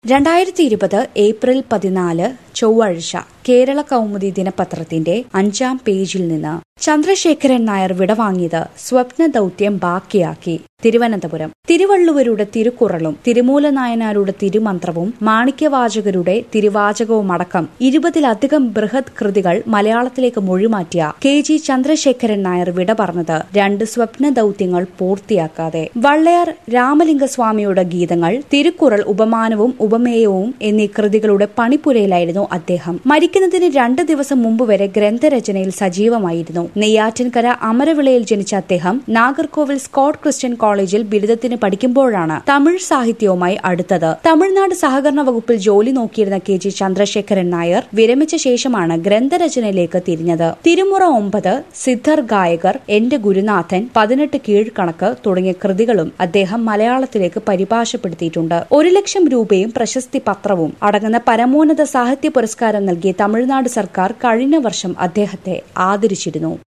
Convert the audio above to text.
രണ്ടായിരത്തി ഇരുപത് ഏപ്രിൽ പതിനാല് ചൊവ്വാഴ്ച കേരള കൗമുദി ദിനപത്രത്തിന്റെ അഞ്ചാം പേജിൽ നിന്ന് ചന്ദ്രശേഖരൻ നായർ വിടവാങ്ങിയത് സ്വപ്ന ദൌത്യം ബാക്കിയാക്കി തിരുവനന്തപുരം തിരുവള്ളുവരുടെ തിരുക്കുറളും തിരുമൂല നായനാരുടെ തിരുമന്ത്രവും മാണിക്യവാചകരുടെ തിരുവാചകവുമടക്കം ഇരുപതിലധികം ബൃഹത് കൃതികൾ മലയാളത്തിലേക്ക് മൊഴിമാറ്റിയ കെ ജി ചന്ദ്രശേഖരൻ നായർ വിട പറഞ്ഞത് രണ്ട് സ്വപ്ന ദൌത്യങ്ങൾ പൂർത്തിയാക്കാതെ വള്ളയാർ രാമലിംഗസ്വാമിയുടെ ഗീതങ്ങൾ തിരുക്കുറൾ ഉപമാനവും ഉപമേയവും എന്നീ കൃതികളുടെ പണിപ്പുരയിലായിരുന്നു അദ്ദേഹം മരിക്കുന്നതിന് രണ്ട് ദിവസം മുമ്പ് വരെ ഗ്രന്ഥരചനയിൽ സജീവമായിരുന്നു നെയ്യാറ്റിൻകര അമരവിളയിൽ ജനിച്ച അദ്ദേഹം നാഗർകോവിൽ സ്കോട്ട് ക്രിസ്ത്യൻ കോളേജിൽ ബിരുദത്തിന് പഠിക്കുമ്പോഴാണ് തമിഴ് സാഹിത്യവുമായി അടുത്തത് തമിഴ്നാട് സഹകരണ വകുപ്പിൽ ജോലി നോക്കിയിരുന്ന കെ ജി ചന്ദ്രശേഖരൻ നായർ വിരമിച്ച ശേഷമാണ് ഗ്രന്ഥരചനയിലേക്ക് തിരിഞ്ഞത് തിരുമുറ ഒമ്പത് സിദ്ധർ ഗായകർ എന്റെ ഗുരുനാഥൻ പതിനെട്ട് കീഴ്ക്കണക്ക് തുടങ്ങിയ കൃതികളും അദ്ദേഹം മലയാളത്തിലേക്ക് പരിഭാഷപ്പെടുത്തിയിട്ടുണ്ട് ഒരു ലക്ഷം രൂപയും പ്രശസ്തി പത്രവും അടങ്ങുന്ന പരമോന്നത സാഹിത്യ പുരസ്കാരം നൽകി തമിഴ്നാട് സർക്കാർ കഴിഞ്ഞ വർഷം അദ്ദേഹത്തെ ആദരിച്ചിരുന്നു